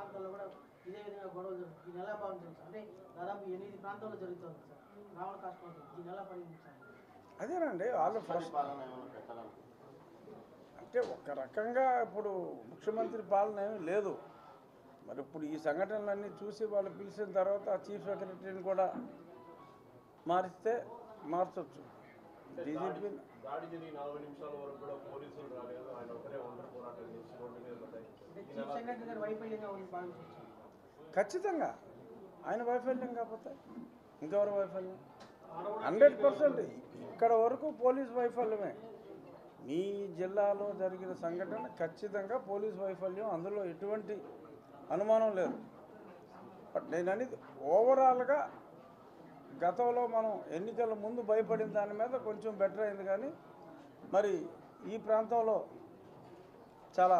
ప్రాంతాల్లో కూడా ఇదే విధంగా గొడవలు జరుగుతుంది ఈ నెల భావించండి సార్ అంటే దాదాపు ఎనిమిది ప్రాంతాల్లో జరుగుతుంది సార్ రావణ కాస్ట్ ఈ నెల పడింది సార్ అదేనండి వాళ్ళు ఫస్ట్ పాలన ఏమైనా పెట్టాలని అంటే ఒక రకంగా ఇప్పుడు ముఖ్యమంత్రి పాలన ఏమీ లేదు మరి ఇప్పుడు ఈ సంఘటనలన్నీ చూసి వాళ్ళు పిలిచిన తర్వాత ఆ చీఫ్ సెక్రటరీని కూడా మారిస్తే మార్చొచ్చు డీజీపీ దాడి జరిగి నలభై నిమిషాల వరకు కూడా పోలీసులు రాలేదు ఆయన ఒకరే ఒంటరి పోరాటం చేసి రోడ్డు మీద పడ్డాయి అంటే చీఫ్ సెక్రటరీ గారి వైఫల్యంగా ఉంది భావించవచ్చు ఖచ్చితంగా ఆయన వైఫల్యం కాకపోతే ఇంకెవరి వైఫల్యం హండ్రెడ్ పర్సెంట్ ఇక్కడ వరకు పోలీస్ వైఫల్యమే మీ జిల్లాలో జరిగిన సంఘటన ఖచ్చితంగా పోలీస్ వైఫల్యం అందులో ఎటువంటి అనుమానం లేదు బట్ నేను అనేది ఓవరాల్గా గతంలో మనం ఎన్నికల ముందు భయపడిన దాని మీద కొంచెం బెటర్ అయింది కానీ మరి ఈ ప్రాంతంలో చాలా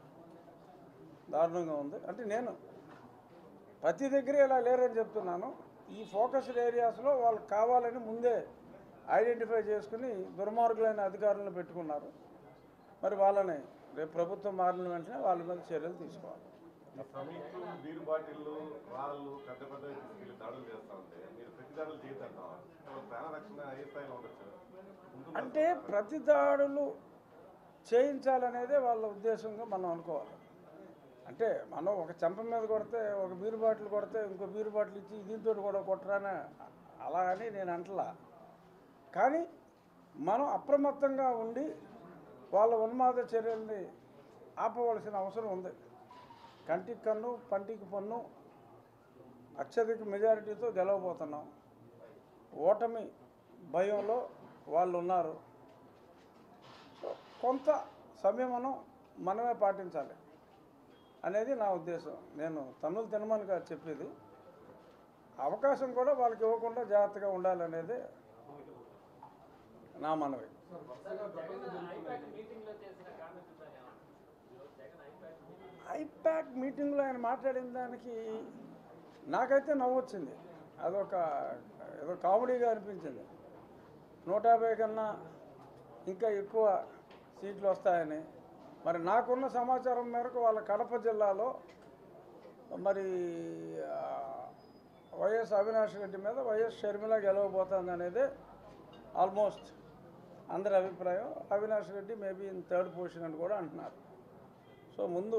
దారుణంగా ఉంది అంటే నేను ప్రతి దగ్గర ఇలా లేరని చెప్తున్నాను ఈ ఫోకస్డ్ ఏరియాస్లో వాళ్ళు కావాలని ముందే ఐడెంటిఫై చేసుకుని దుర్మార్గులైన అధికారులను పెట్టుకున్నారు మరి వాళ్ళని రేపు ప్రభుత్వం మారిన వెంటనే వాళ్ళ మీద చర్యలు తీసుకోవాలి ప్రభుత్వం బీరు బాటిల్లు రాళ్ళు పెద్ద పెద్ద తీసుకెళ్లి దాడులు చేస్తా ఉంటే మీరు ప్రతి దాడులు చేయదంటావా ప్రాణ రక్షణ ఏ స్థాయిలో ఉండొచ్చు ఉంటుందా? అంటే ప్రతి దాడులు చేయించాలనేదే వాళ్ళ ఉద్దేశంగా మనం అనుకోవాలి అంటే మనం ఒక చెంప మీద కొడితే ఒక బీరు బాటిల్ కొడితే ఇంకో బీరు బాటిల్ ఇచ్చి దీంతో కూడా కొట్టరానే అలా అని నేను అంటలా కానీ మనం అప్రమత్తంగా ఉండి వాళ్ళ ఉన్మాద చర్యల్ని ఆపవలసిన అవసరం ఉంది కంటికి కన్ను పంటికి పన్ను అత్యధిక మెజారిటీతో గెలవబోతున్నాం ఓటమి భయంలో వాళ్ళు ఉన్నారు సో కొంత సంయమనం మనమే పాటించాలి అనేది నా ఉద్దేశం నేను తన్నులు తినమని కాదు చెప్పేది అవకాశం కూడా వాళ్ళకి ఇవ్వకుండా జాగ్రత్తగా ఉండాలనేది నా మనవి ఐప్యాక్ మీటింగ్లో ఆయన మాట్లాడిన దానికి నాకైతే నవ్వు వచ్చింది అదొక ఏదో కామెడీగా అనిపించింది నూట యాభై కన్నా ఇంకా ఎక్కువ సీట్లు వస్తాయని మరి నాకున్న సమాచారం మేరకు వాళ్ళ కడప జిల్లాలో మరి ఆ, వైఎస్ అవినాష్ రెడ్డి మీద వైఎస్ షర్మిల గెలవబోతుంది అనేది ఆల్మోస్ట్ అందరి అభిప్రాయం Avinash Reddy maybe in third position అని కూడా అంటున్నారు సో ముందు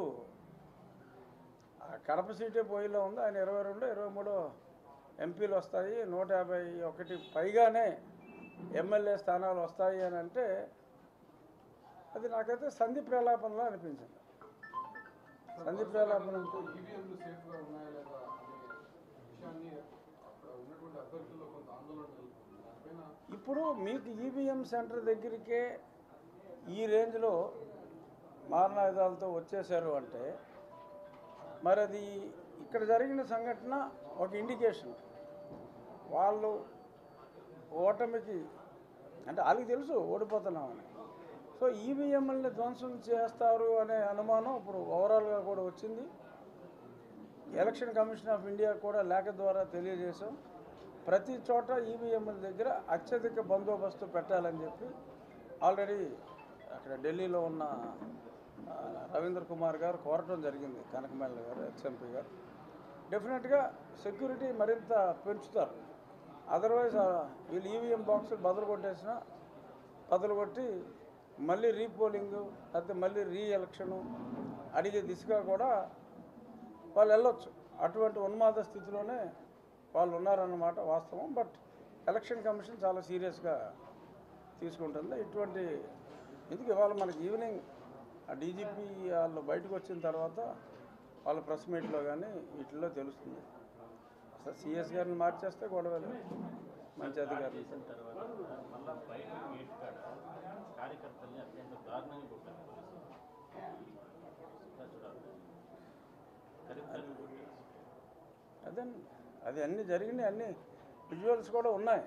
ఆ కడప సీటే పోయిలో ఉంది ఆయన ఇరవై రెండు ఇరవై మూడు ఎంపీలు వస్తాయి నూట యాభై ఒకటి పైగానే ఎమ్మెల్యే స్థానాలు వస్తాయి అని అంటే అది నాకైతే సంధి ప్రలాపనలో అనిపించింది సంధి ప్రలాపన ఈవీఎంలు సేఫ్గా ఉన్నాయా లేదా అనే విషయాన్ని అక్కడ ఉన్నటువంటి అభ్యర్థుల్లో కొంత ఆందోళన నెలకొంది దానిపైన ఇప్పుడు మీకు ఈవీఎం సెంటర్ దగ్గరికే ఈ రేంజ్లో మారణాయుధాలతో వచ్చేసారు అంటే మరి అది ఇక్కడ జరిగిన సంఘటన ఒక ఇండికేషన్ వాళ్ళు ఓటమికి అంటే వాళ్ళకి తెలుసు ఓడిపోతున్నామని సో ఈవీఎంలని ధ్వంసం చేస్తారు అనే అనుమానం ఇప్పుడు ఓవరాల్గా కూడా వచ్చింది ఎలక్షన్ కమిషన్ ఆఫ్ ఇండియా కూడా లేఖ ద్వారా తెలియజేశాం ప్రతి చోట ఈవీఎంల దగ్గర అత్యధిక బందోబస్తు పెట్టాలని చెప్పి ఆల్రెడీ అక్కడ ఢిల్లీలో ఉన్న ఆ, రవీంద్ర కుమార్ గారు కోరటం జరిగింది కనకమల్ల గారు ఎక్స్ఎంపీ గారు డెఫినెట్గా సెక్యూరిటీ మరింత పెంచుతారు అదర్వైజ్ ఆ, వీళ్ళు ఈవీఎం బాక్సులు బదులు కొట్టేసిన బదులు కొట్టి మళ్ళీ రీపోలింగ్ లేకపోతే మళ్ళీ రీ ఎలక్షను అడిగే దిశగా కూడా వాళ్ళు వెళ్ళొచ్చు అటువంటి ఉన్మాద స్థితిలోనే వాళ్ళు ఉన్నారన్నమాట వాస్తవం బట్ ఎలక్షన్ కమిషన్ చాలా సీరియస్గా తీసుకుంటుంది ఇటువంటి ఎందుకు ఇవాళ మనకి ఈవినింగ్ ఆ డీజీపీ వాళ్ళు బయటకు వచ్చిన తర్వాత వాళ్ళ ప్రెస్ మీట్లో కానీ వీటిల్లో తెలుస్తుంది అసలు సిఎస్ గారిని మార్చేస్తే గొడవ లేదు. మంచి అధికారులు చేసిన తర్వాత మళ్ళా బయట గేట్ కాడ కార్యకర్తల్ని అత్యంత దారుణంగా కొట్టారు పోలీసులు ఇంకా చూడాలి కరీంనగర్ కొట్టారు అదే అది అన్నీ జరిగినాయి అన్ని విజువల్స్ కూడా ఉన్నాయి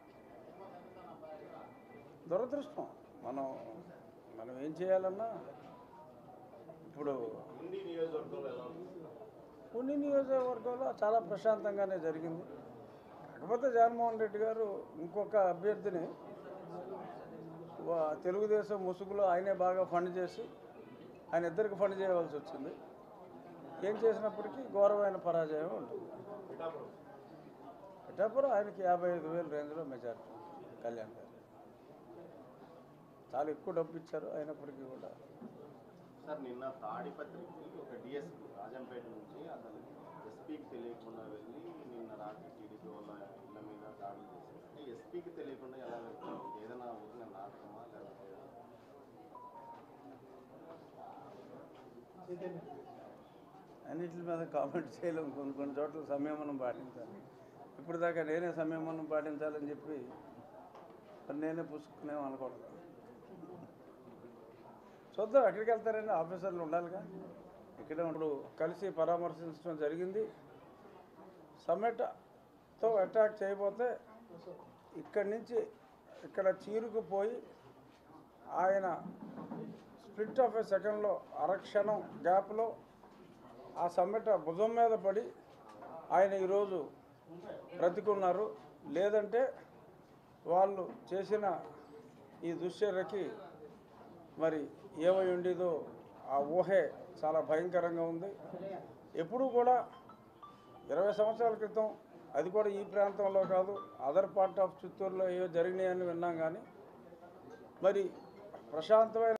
దురదృష్టం మనం మనం ఏం చేయాలన్నా ఇప్పుడు ఉండి నియోజకవర్గంలో ఎలా ఉంది పుణ్య నియోజకవర్గంలో చాలా ప్రశాంతంగానే జరిగింది కాకపోతే జగన్మోహన్ రెడ్డి గారు ఇంకొక అభ్యర్థిని వా- తెలుగుదేశం ముసుగులో ఆయనే బాగా ఫండ్ చేసి ఆయన ఇద్దరికి ఫండ్ చేయవలసి వచ్చింది ఏం చేసినప్పటికీ ఘోరమైన పరాజయం ఉంటుంది పిఠాపురం పిఠాపురం ఆయనకి యాభై ఐదు వేల రేంజ్లో మెజార్టీ కళ్యాణ్ గారు చాలా ఎక్కువ డబ్బు ఇచ్చారు అయినప్పటికీ కూడా సార్ నిన్న తాడిపత్రికి ఒక డిఎస్పీ రాజంపేట నుంచి అతను ఎస్పీకి తెలియకుండా వెళ్ళి నిన్న రాత్రి టీడీపీ వాళ్ళ ఇళ్ళ మీద దాడులు చేశారు అంటే ఎస్పీకి తెలియకుండా ఎలా వెళ్తారు ఏదైనా ఊరిన నాటకమా లేకపోతే చైతన్య అన్నిటి మీద కామెంట్ చేయలేము కొన్ని కొన్ని చోట్ల సంయమనం పాటించాలి ఇప్పుడు దాకా నేనే సంయమనం పాటించాలని చెప్పి మరి నేనే పుసుకునేమో అనకూడదు చూద్దాం ఎక్కడికి వెళ్తారని ఆఫీసర్లు ఉండాలిగా ఇక్కడే ఇప్పుడు కలిసి పరామర్శించడం జరిగింది సమ్మెటతో అటాక్ చేయబోతే ఇక్కడి నుంచి ఇక్కడ చీరుకుపోయి ఆయన స్ప్లిట్ ఆఫ్ ఏ సెకండ్లో అరక్షణం గ్యాప్లో ఆ సమ్మెట భుజం మీద పడి ఆయన ఈరోజు బ్రతికున్నారు లేదంటే వాళ్ళు చేసిన ఈ దుశ్చర్యకి మరి ఏమై ఉండేదో ఆ ఊహే చాలా భయంకరంగా ఉంది ఎప్పుడూ కూడా ఇరవై సంవత్సరాల క్రితం అది కూడా ఈ ప్రాంతంలో కాదు అదర్ పార్ట్ ఆఫ్ చిత్తూరులో ఏవో జరిగినాయని విన్నాం కానీ మరి ప్రశాంతమైన